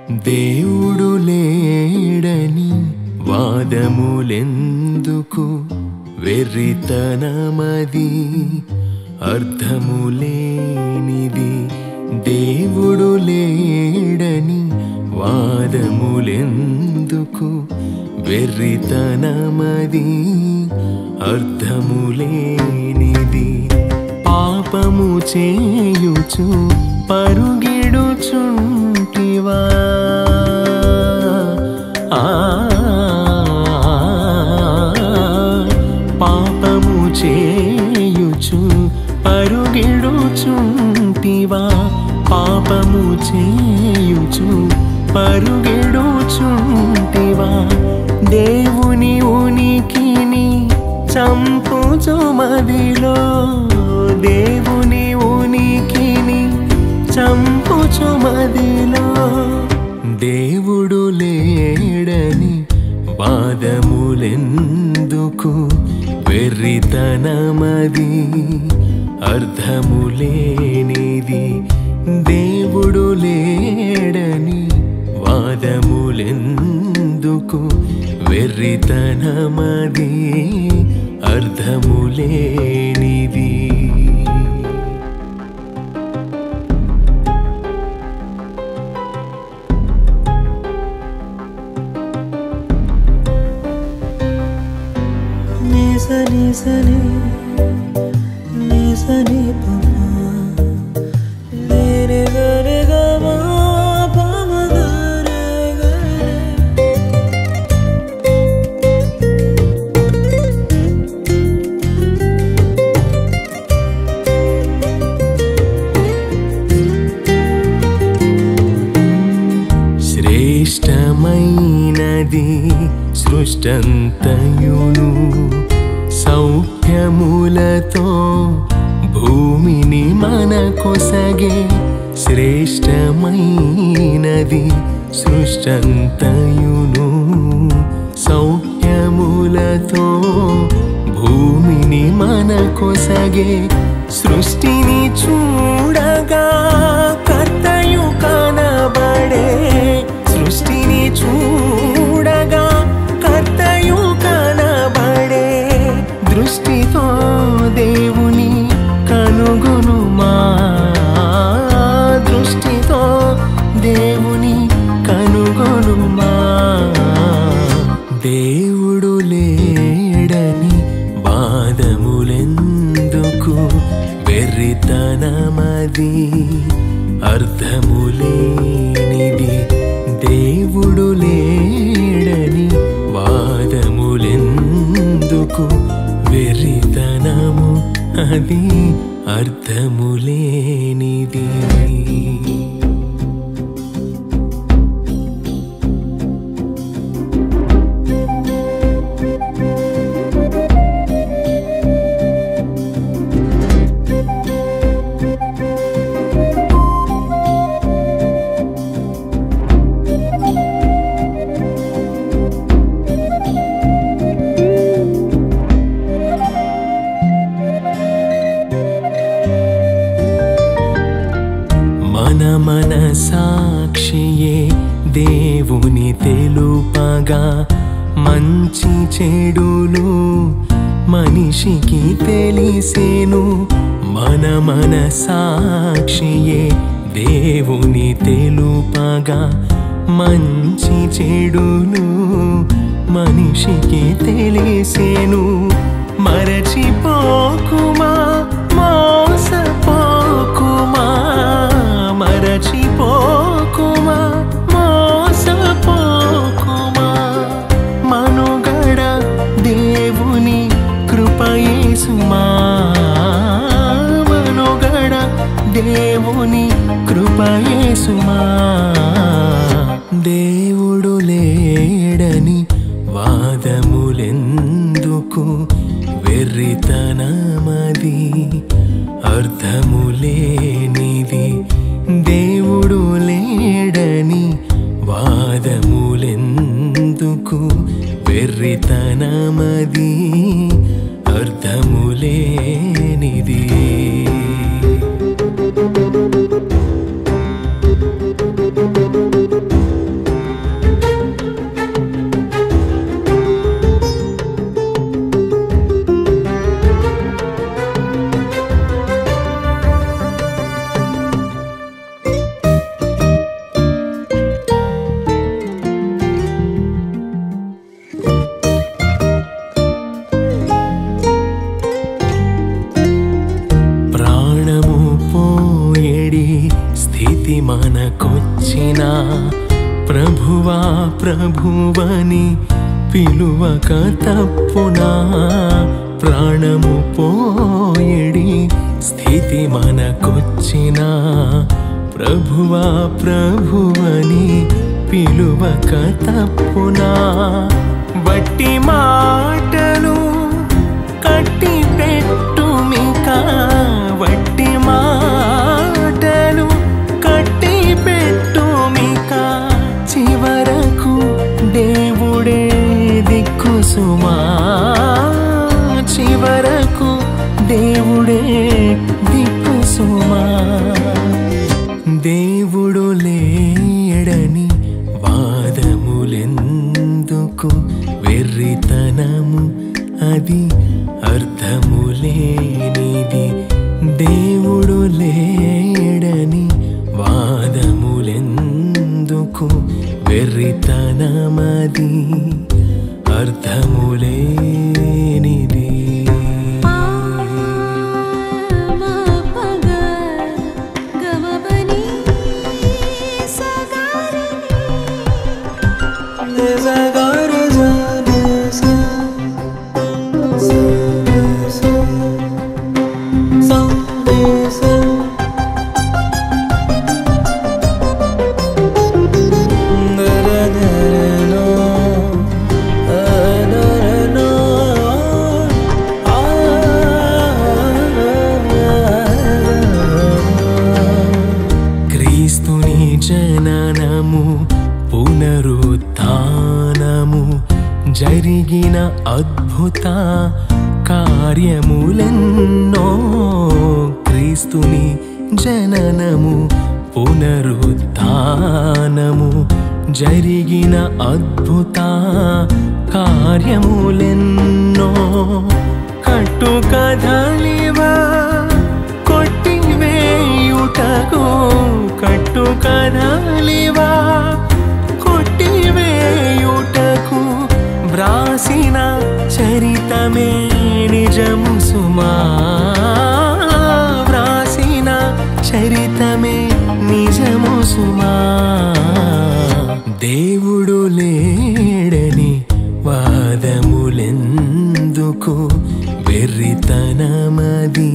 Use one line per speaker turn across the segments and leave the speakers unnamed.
దేవుడు లేడని వాదములెందుకు వెర్రితనమది అర్థములేనిది దేవుడు లేడని వాదములెందుకు వెర్రితనమది అర్థములేనిది పాపము చేయుచు పరుగిడుచుంటివా ఆ, పాపము చేయుచు పరుగిడుచుంటివా పాపము చేయుచు పరుగిడుచుంటివా దేవుని ఉనికిని చంపుచు మదిలో దేవుని ఉనికిని చంపుచు మదిలో దేవుడు లేడని వాదములెందుకు వెర్రితనమది అర్థములేనిది దేవుడు లేడని వాదములెందుకు వెర్రితనమది అర్థములేనిది
నిజని సని నిజని పమా లేరే గరే గమా పమ గరే గరే
శ్రేష్టమైనది సృష్టంతయును సౌఖ్యములతో భూమిని మన కొసగే శ్రేష్టమైనది సృష్టంతయును సౌఖ్యములతో భూమిని మన కొసగే సృష్టిని చూడగా కర్తయు కనబడే సృష్టిని చూడగా కర్తయు కనబడే దృష్టితో దేవుని కనుగొనుమా దృష్టితో దేవుని కనుగొనుమా దేవుడు లేడని వాదములెందుకు వెర్రితనమది అర్థములేనిది దేవుడు లేడని వాదములెందుకు వెర్రితనము అది అర్థములేనిది మన మన సాక్షియే దేవుని తెలుపగా మంచి చెడులు మనిషికి తెలిసేను మన మన సాక్షియే దేవుని తెలుపగా మంచి చెడులు మనిషికి తెలిసేను మరచిపోకుమా మోసపోకుమా మరచిపోకుమా మోసపోకుమా మనుగడ దేవుని కృపయేసుమా మనుగడ దేవుని కృపయేసుమా దేవుడు లేడని వాదములెందుకు వెర్రితనమది ప్రభువా ప్రభువని పిలువక తప్పునా ప్రాణము పోయడి స్థితి మనకొచ్చిన ప్రభువా ప్రభువని పిలువక తప్పునా వట్టి మాటలు కట్టి పెట్టుమిక వట్టి మాటలు కట్టి పెట్టుమిక చివరకు దేవుడే దిక్కు సుమా చివరకు దేవుడే దిక్కు సుమా దేవుడు లేడని వాదములెందుకు వెర్రితనము అది అర్థము లేనిది దేవుడు లేడని వాదములెందుకు వెర్రితనమది అర్థము లేనిది క్రీస్తుని జననము పునరుత్నము జరిగిన అద్భుత కార్యములెన్నో క్రీస్తుని జననము పునరుత్నము జరిగిన అద్భుత కార్యములెన్నో కట్టు కదలివా కొట్టివేయుటకు కట్టు కదలివా కొట్టివేయుటకు వ్రాసిన చరితమే నిజము సుమా వ్రాసిన చరితమే నిజము సుమా దేవుడు లేడని వాదములెందుకు వెర్రితనమది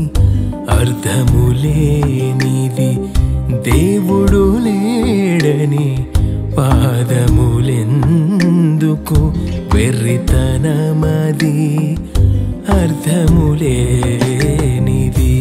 అర్థములేనిది దేవుడు లేడని పాదములెందుకు వెర్రితనమది అర్థములేనిది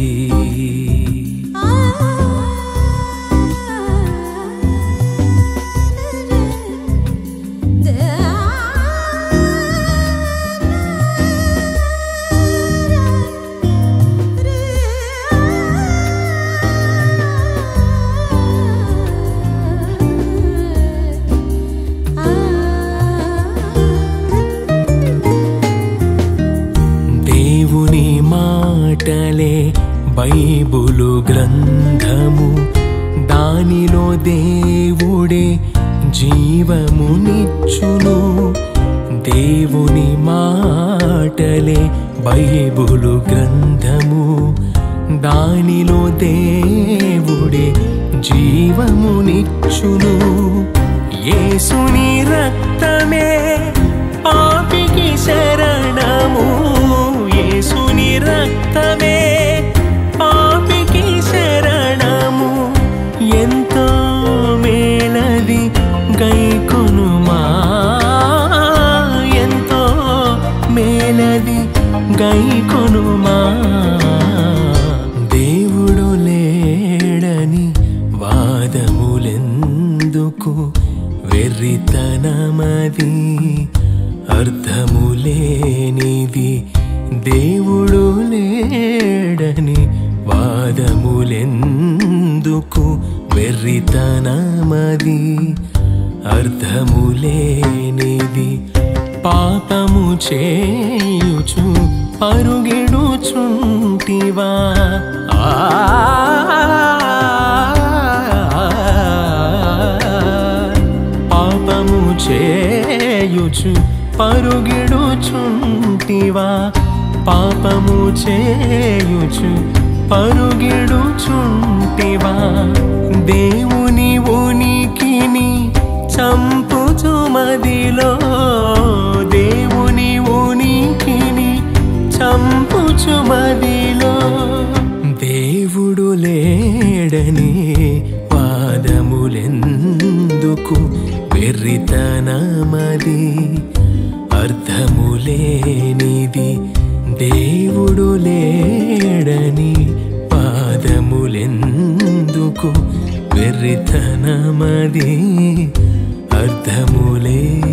దేవుని మాటలే బైబులు గ్రంథము దానిలో దేవుడే జీవమునిచ్చును దేవుని మాటలే బైబులు గ్రంథము దానిలో దేవుడే జీవమునిచ్చును యేసుని రక్తమే పాపికి శరణము యేసుని రక్తమే పాపికి శరణము ఎంతో మేలది గైకొనుమా ఎంతో మేలది గైకొనుమా దేవుడు లేడని వాదములెందుకు వెర్రితనమది అర్థములేనిది దేవుడు లేడని వాదములెందుకు వెర్రితనమది అర్థములేనిది పాపము చేయుచు పరుగెడుచుంటివా పాపము చేయుచు పరుగిడుచుంటివా పాపము చేయుచు పరుగిడుచుంటివా దేవుని ఉనికిని చంపుచు మదిలో దేవుని ఉనికిని చంపుచు మదిలో దేవుడు లేడని వాదములెందుకు వెర్రితనమది అర్థములేనిది దేవుడు లేడని పాదములెందుకు వెర్రితనమది అర్థములే